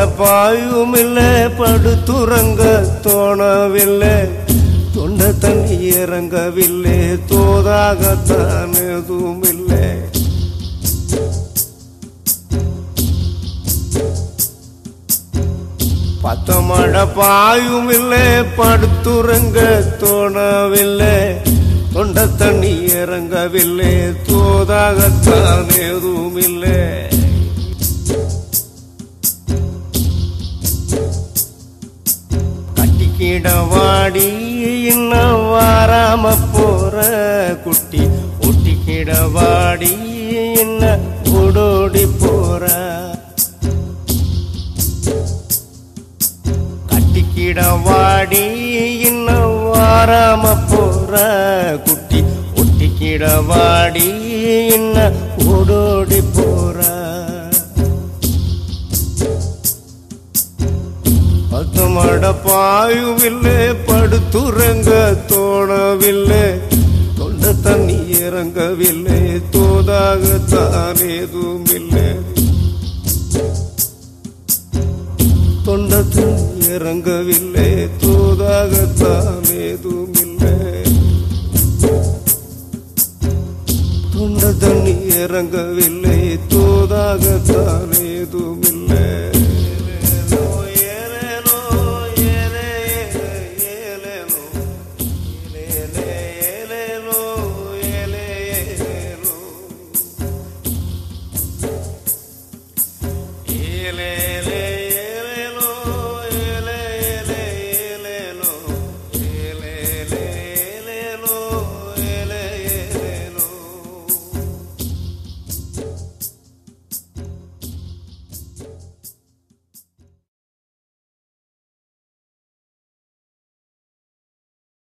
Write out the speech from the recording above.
பாயும் இல்லை படுத்துறங்க தோணவில்லை தொண்ட தண்ணி இறங்கவில்லை தோதாகத்தான் எதுவும் இல்லை பத்த மழை பாயும் இல்லை படுத்துறங்க தோணவில்லை தொண்ட தண்ணி இறங்கவில்லை தோதாகத்தான் எதுவும் இல்லை கட்டிக்கிடவாடி இன்னும் வாராம போற குட்டி ஒட்டிக்கிடவாடி என்ன ஓடோடி போற கட்டிக்கிடவாடி இன்னும் வாராம போற குட்டி ஒட்டிக்கிடவாடி என்ன ஓடோடி போற பத்தமட பாயுவில்லை படுத்துறங்க தோணவில்லை தொண்ட தண்ணி இறங்கவில்லை தோதாகத்தான் ஏதும் இல்லை தொண்ட தண்ணி இறங்கவில்லை தோதாகத்தான் ஏதும் இல்லை தொண்ட தண்ணி இறங்கவில்லை தோதாகத்தான்